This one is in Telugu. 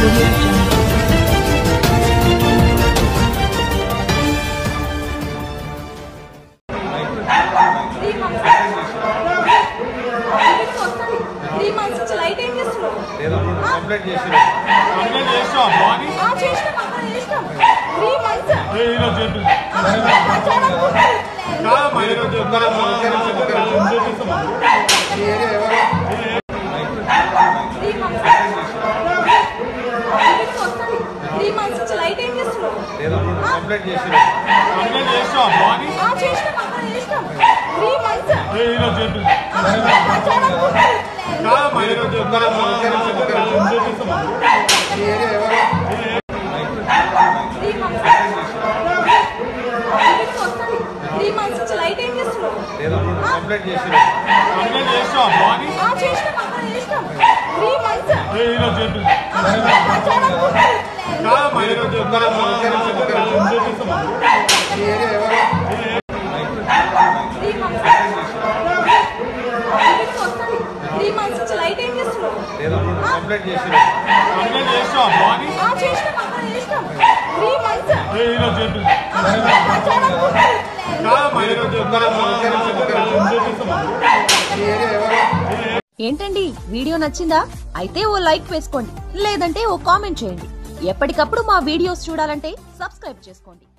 audio jungle. Three months three months నుంచి లైట్ ఏం చేస్తున్నావు కంప్లైంట్ చేసి కంప్లైంట్ చేస్తావా బాడీ ఆ, చేసినాం అక్కడ చేసినాం త్రీ మంత్స్ ఏ ఈరోజు చెప్పి చాలా కాదమ్మా ఈరోజు చెప్తారమ్మా చూపిస్తామా త్రీ మంత్స్ త్రీ మంత్స్ నుంచి లైట్ ఏం చేస్తున్నావు కంప్లైంట్ చేసి కంప్లైంట్ చేస్తావా బాడీ ఆ, చేసినాం అక్కడ చేసినాం త్రీ మంత్స్ ఏ ఈరోజు చెప్పి చాలా కాదమ్మా ఈరోజు చెప్తారమ్మా చూపిస్తామా త్రీ మంత్స్ త్రీ మంత్స్ నుంచి లైట్ ఏం చేస్తున్నావు కంప్లైంట్ చేసి కంప్లైంట్ చేస్తావా బాడీ ఆ, చేసినాం అక్కడ చేసినాం త్రీ మంత్స్ ఏ ఈరోజు చెప్పి చాలా కాదమ్మా ఈరోజు చెప్తారమ్మా చూపిస్తామా త్రీ మంత్స్ త్రీ మంత్స్ నుంచి లైట్ ఏం చేస్తున్నావు కంప్లైంట్ చేసి కంప్లైంట్ చేస్తావా బాడీ ఆ, చేసినాం అక్కడ చేసినాం త్రీ మంత్స్ ఏ ఈరోజు చెప్పి చాలా కాదమ్మా ఈరోజు చెప్తారమ్మా చూపిస్తామా ఏంటండి వీడియో నచ్చిందా అయితే ఓ లైక్ వేసుకోండి లేదంటే ఓ కామెంట్ చేయండి ఎప్పటికప్పుడు మా వీడియోస్ చూడాలంటే సబ్స్క్రైబ్ చేసుకోండి